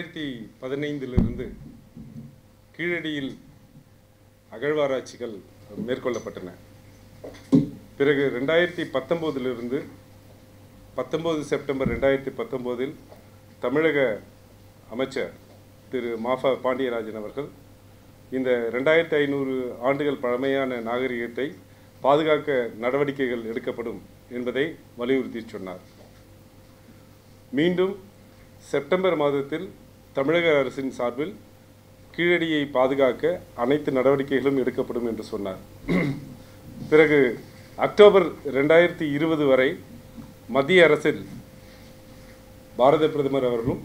ரெண்டாயிரத்தி பதினைந்திலிருந்து கீழடியில் அகழ்வாராய்ச்சிகள் மேற்கொள்ளப்பட்டன பிறகு ரெண்டாயிரத்தி பத்தொம்போதிலிருந்து பத்தொம்போது செப்டம்பர் ரெண்டாயிரத்தி பத்தொம்போதில் தமிழக அமைச்சர் திரு மாஃபா பாண்டியராஜன் அவர்கள் இந்த ரெண்டாயிரத்தி ஐநூறு ஆண்டுகள் பழமையான நாகரிகத்தை பாதுகாக்க நடவடிக்கைகள் எடுக்கப்படும் என்பதை வலியுறுத்தி சொன்னார் மீண்டும் செப்டம்பர் மாதத்தில் தமிழக அரசின் சார்பில் கீழடியை பாதுகாக்க அனைத்து நடவடிக்கைகளும் எடுக்கப்படும் என்று சொன்னார் பிறகு அக்டோபர் ரெண்டாயிரத்தி இருபது வரை மத்திய அரசில் பாரத பிரதமர் அவர்களும்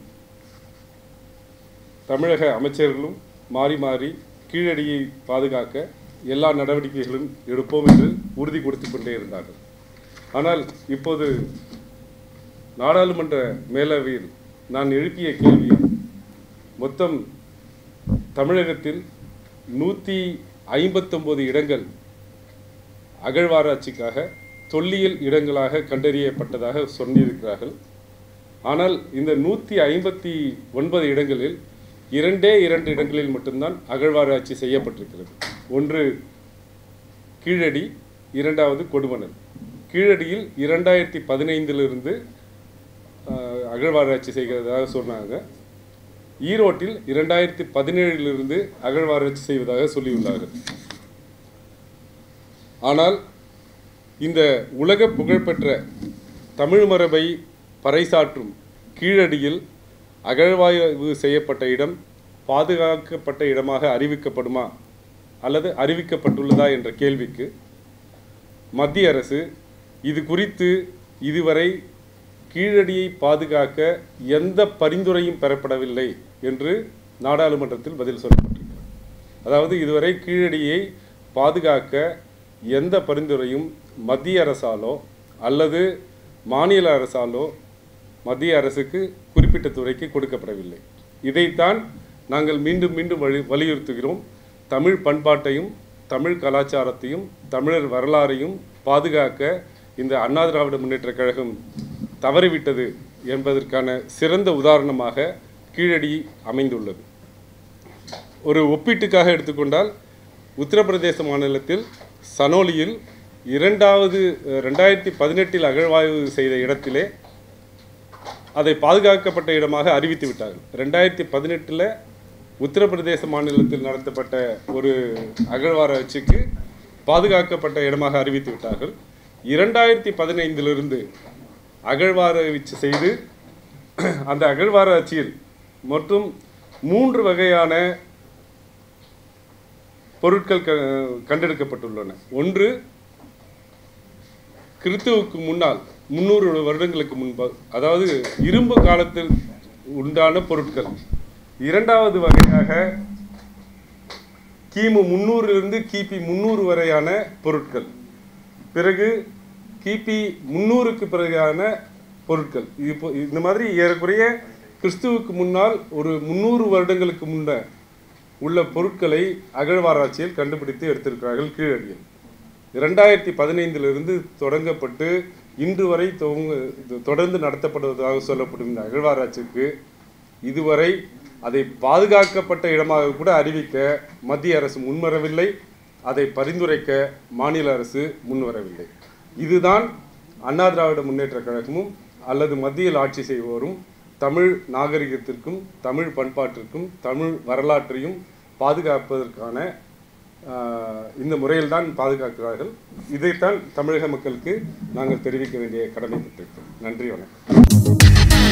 தமிழக அமைச்சர்களும் மாறி மாறி கீழடியை பாதுகாக்க எல்லா நடவடிக்கைகளும் எடுப்போம் என்று உறுதி கொடுத்து கொண்டே இருந்தார்கள் ஆனால் இப்போது நாடாளுமன்ற மேலவையில் நான் எழுப்பிய கேள்வி மொத்தம் தமிழகத்தில் நூற்றி ஐம்பத்தொம்போது இடங்கள் அகழ்வாராய்ச்சிக்காக தொல்லியல் இடங்களாக கண்டறியப்பட்டதாக சொல்லியிருக்கிறார்கள் ஆனால் இந்த நூற்றி ஐம்பத்தி ஒன்பது இடங்களில் இரண்டே இரண்டு இடங்களில் மட்டும்தான் அகழ்வாராய்ச்சி செய்யப்பட்டிருக்கிறது ஒன்று கீழடி இரண்டாவது கொடுமணல் கீழடியில் இரண்டாயிரத்தி பதினைந்திலிருந்து ஆஹ், அகழ்வாராய்ச்சி செய்கிறதாக சொன்னாங்க ஈரோட்டில் இரண்டாயிரத்தி பதினேழிலிருந்து அகழ்வாராய்ச்சி செய்வதாக சொல்லியுள்ளார்கள் ஆனால் இந்த உலக புகழ்பெற்ற தமிழ் மரபை பறைசாற்றும் கீழடியில் அகழ்வாய்வு செய்யப்பட்ட இடம் பாதுகாக்கப்பட்ட இடமாக அறிவிக்கப்படுமா அல்லது அறிவிக்கப்பட்டுள்ளதா என்ற கேள்விக்கு மத்திய அரசு இது குறித்து இதுவரை கீழடியை பாதுகாக்க எந்த பரிந்துரையும் பெறப்படவில்லை என்று நாடாளுமன்றத்தில் பதில் சொல்லப்பட்டிருக்கிறது அதாவது இதுவரை கீழடியை பாதுகாக்க எந்த பரிந்துரையும் மத்திய அரசாலோ அல்லது மாநில அரசாலோ மத்திய அரசுக்கு குறிப்பிட்ட துறைக்கு கொடுக்கப்படவில்லை இதைத்தான் நாங்கள் மீண்டும் மீண்டும் வலி வலியுறுத்துகிறோம் தமிழ் பண்பாட்டையும் தமிழ் கலாச்சாரத்தையும் தமிழர் வரலாறையும் பாதுகாக்க இந்த அண்ணா திராவிட முன்னேற்றக் கழகம் தவறிவிட்டது என்பதற்கான சிறந்த உதாரணமாக கீழடி அமைந்துள்ளது ஒரு ஒப்பீட்டுக்காக எடுத்துக்கொண்டால் உத்தரப்பிரதேச மாநிலத்தில் சனோலியில் இரண்டாவது அஹ், ரெண்டாயிரத்தி பதினெட்டில் அகழ்வாய்வு செய்த இடத்திலே அதை பாதுகாக்கப்பட்ட இடமாக அறிவித்து விட்டார்கள் ரெண்டாயிரத்தி பதினெட்டில் உத்தரப்பிரதேச மாநிலத்தில் நடத்தப்பட்ட ஒரு அகழ்வாராய்ச்சிக்கு பாதுகாக்கப்பட்ட இடமாக அறிவித்து விட்டார்கள் இரண்டாயிரத்தி பதினைந்திலிருந்து அகழ்வாராய்ச்சி செய்து அந்த அகழ்வாராய்ச்சியில் மொத்தம் மூன்று வகையான பொருட்கள் க கண்டெடுக்கப்பட்டுள்ளன ஒன்று கிறித்துவுக்கு முன்னால் முந்நூறு வருடங்களுக்கு முன்பாக அதாவது இரும்பு காலத்தில் உண்டான பொருட்கள் இரண்டாவது வகையாக கிமு முந்நூறிலிருந்து கிபி முந்நூறு வரையான பொருட்கள் பிறகு கிபி முந்நூறுக்கு பிறகான பொருட்கள் இது இப்போ இந்த மாதிரி ஏறக்குறைய கிறிஸ்துவுக்கு முன்னால் ஒரு முந்நூறு வருடங்களுக்கு முன்ன உள்ள பொருட்களை அகழ்வாராய்ச்சியில் கண்டுபிடித்து எடுத்திருக்கிறார்கள் கீழடியில் இரண்டாயிரத்தி பதினைந்திலிருந்து தொடங்கப்பட்டு இன்று வரை துவங்க தொடர்ந்து நடத்தப்படுவதாக சொல்லப்படும் இந்த அகழ்வாராய்ச்சிக்கு இதுவரை அதை பாதுகாக்கப்பட்ட இடமாக கூட அறிவிக்க மத்திய அரசு முன்வரவில்லை அதை பரிந்துரைக்க மாநில அரசு முன்வரவில்லை இதுதான் அண்ணா திராவிட முன்னேற்றக் கழகமும் அல்லது மத்தியில் ஆட்சி செய்வோரும் தமிழ் நாகரிகத்திற்கும் தமிழ் பண்பாட்டிற்கும் தமிழ் வரலாற்றையும் பாதுகாப்பதற்கான ஆஹ், இந்த முறையில்தான் பாதுகாக்கிறார்கள் இதைத்தான் தமிழக மக்களுக்கு நாங்கள் தெரிவிக்க வேண்டிய கடமைப்பட்டிருக்கிறோம் நன்றி வணக்கம்